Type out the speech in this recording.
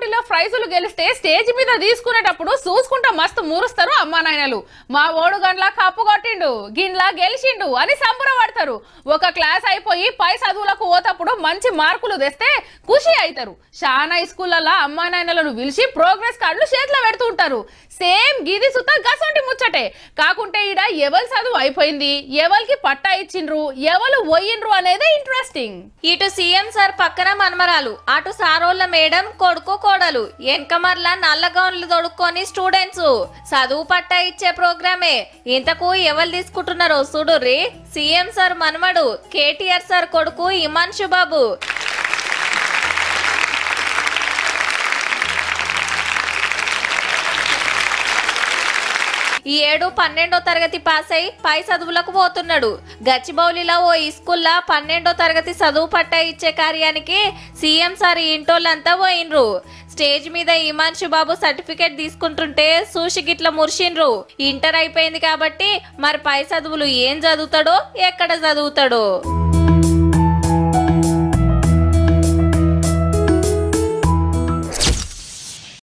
పోటీలో ప్రైజులు గెలిస్తే స్టేజ్ మీద తీసుకునేటప్పుడు చూసుకుంటా మస్తు మూరుస్తారు అమ్మా నాయనలు మా ఓడు గండ్లా కప్పు కొట్టిండు గిన్లా గెలిచిండు అని సంబరపడతారు ఒక క్లాస్ అయిపోయి పై చదువులకు పోతప్పుడు మంచి మార్కులు తెస్తే ఖుషి అవుతారు చాలా స్కూళ్ళల్లో అమ్మా నాయనలను పిలిచి ప్రోగ్రెస్ కార్డులు చేతిలో పెడుతూ ఉంటారు సేమ్ గిది సుత గసంటి ముచ్చటే కాకుంటే ఈడ ఎవరి చదువు అయిపోయింది ఎవరికి పట్టా ఇచ్చిండ్రు ఎవరు పోయిండ్రు అనేది ఇంట్రెస్టింగ్ ఇటు సీఎం సార్ పక్కన మనమరాలు అటు సారోళ్ళ మేడం కొడుకు కోడలు వెనకమర్ల నల్ల గౌన్లు తొడుక్కొని స్టూడెంట్స్ చదువు పట్టా ఇచ్చే ప్రోగ్రామే ఇంతకు ఎవరు తీసుకుంటున్నారో చూడుర్రి సీఎం సార్ మనమడు కేటీఆర్ సార్ కొడుకు ఇమాన్షు బాబు ఈ ఏడు పన్నెండో తరగతి పాస్ అయి పై చదువులకు పోతున్నాడు గచ్చిబౌలిలో ఓ ఈ స్కూల్లో పన్నెండో తరగతి చదువు పట్టా ఇచ్చే కార్యానికి సీఎం సార్ ఇంటోళ్ళంతా పోయినరు స్టేజ్ మీద ఇమాన్షు బాబు సర్టిఫికేట్ తీసుకుంటుంటే సూషి గిట్ల మురిసిండ్రు ఇంటర్ అయిపోయింది కాబట్టి మరి పై చదువులు ఏం చదువుతాడో ఎక్కడ చదువుతాడో